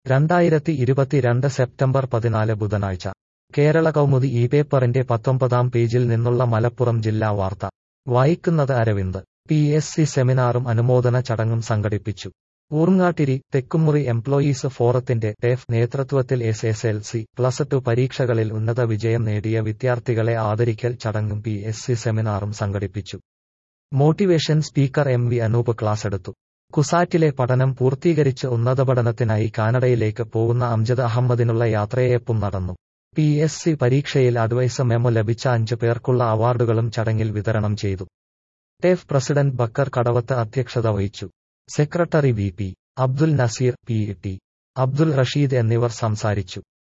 രണ്ടായിരത്തി ഇരുപത്തിരണ്ട് സെപ്റ്റംബർ പതിനാല് ബുധനാഴ്ച കേരള കൗമുദി ഈ പേപ്പറിന്റെ പത്തൊമ്പതാം പേജിൽ നിന്നുള്ള മലപ്പുറം ജില്ലാ വാർത്ത വായിക്കുന്നത് അരവിന്ദ് പി എസ് സി സെമിനാറും അനുമോദന ചടങ്ങും സംഘടിപ്പിച്ചു ഊർങ്ങാട്ടിരി തെക്കുമുറി എംപ്ലോയീസ് ഫോറത്തിന്റെ ടെഫ് നേതൃത്വത്തിൽ S S L C plus two പരീക്ഷകളിൽ ഉന്നത വിജയം നേടിയ വിദ്യാർത്ഥികളെ ആദരിക്കൽ ചടങ്ങും പി എസ് സി സെമിനാറും സംഘടിപ്പിച്ചു motivation speaker M V Anoop ക്ലാസെടുത്തു കുസാറ്റിലെ പഠനം പൂർത്തീകരിച്ച് ഉന്നത പഠനത്തിനായി കാനഡയിലേക്ക് പോകുന്ന അംജദ് അഹമ്മദിനുള്ള യാത്രയേപ്പും നടന്നു പി എസ് സി പരീക്ഷയിൽ അഡ്വൈസ് മെമ്മോ ലഭിച്ച അഞ്ചു പേർക്കുള്ള അവാർഡുകളും ചടങ്ങിൽ വിതരണം ചെയ്തു ടെഫ് പ്രസിഡന്റ് ബക്കർ കടവത്ത് അധ്യക്ഷത വഹിച്ചു secretary V P Abdul Nazeer P T Abdul Rasheed എന്നിവർ സംസാരിച്ചു